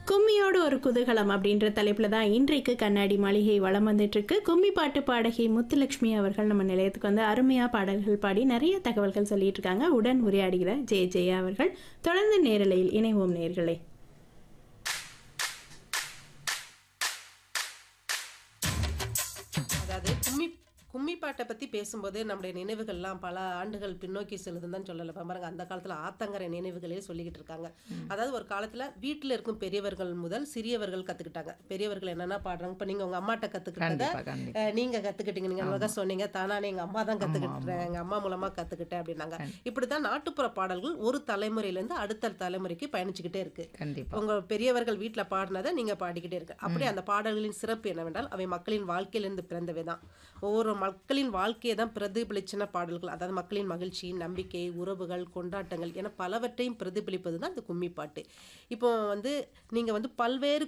கும்மியோடு ஒரு குதூகலம் அப்படின்ற தலைப்பில் தான் இன்றைக்கு கண்ணாடி மாளிகை வளம் வந்துட்டு இருக்கு கும்மி பாட்டு பாடகி முத்துலட்சுமி அவர்கள் நம்ம நிலையத்துக்கு வந்து அருமையாக பாடல்கள் பாடி நிறைய தகவல்கள் சொல்லிட்டு இருக்காங்க உடன் உரையாடுகிற ஜெய ஜெயா அவர்கள் தொடர்ந்து நேரலையில் இணைவோம் நேர்களே அதாவது கும்மி கும்மி பாட்டை பற்றி பேசும்போது நம்முடைய நினைவுகள்லாம் பல ஆண்டுகள் பின்னோக்கி செல்லுதுன்னு தான் சொல்லலை இப்ப பாருங்க அந்த காலத்தில் ஆத்தங்கரை நினைவுகளே சொல்லிக்கிட்டு இருக்காங்க அதாவது ஒரு காலத்தில் வீட்டில் இருக்கும் பெரியவர்கள் முதல் சிறியவர்கள் கற்றுக்கிட்டாங்க பெரியவர்கள் என்னென்ன பாடுறாங்க இப்போ நீங்கள் உங்கள் அம்மாட்ட கற்றுக்கிட்டத கண்டிப்பா கண்டிப்பா நீங்கள் கற்றுக்கிட்டீங்க நீங்கள் அழகாக சொன்னீங்க தானானே எங்கள் அம்மா தான் கற்றுக்கிட்டேன் எங்கள் அம்மா மூலமாக கற்றுக்கிட்டேன் அப்படின்னாங்க இப்படி தான் நாட்டுப்புற பாடல்கள் ஒரு தலைமுறையிலேருந்து அடுத்த தலைமுறைக்கு பயணிச்சுக்கிட்டே இருக்கு கண்டிப்பா உங்க பெரியவர்கள் வீட்ல பாடினதை நீங்க பாடிக்கிட்டே இருக்கு அப்படி அந்த பாடல்களின் சிறப்பு என்னவென்றால் அவை மக்களின் வாழ்க்கையிலிருந்து பிறந்தவை தான் ஒவ்வொரு மக்களின் வாழ்க்கையை தான் பிரதிபலிச்சின பாடல்கள் அதாவது மக்களின் மகிழ்ச்சி நம்பிக்கை உறவுகள் கொண்டாட்டங்கள் என பலவற்றையும் பிரதிபலிப்பது தான் இந்த கும்மி பாட்டு இப்போ வந்து நீங்க வந்து பல்வேறு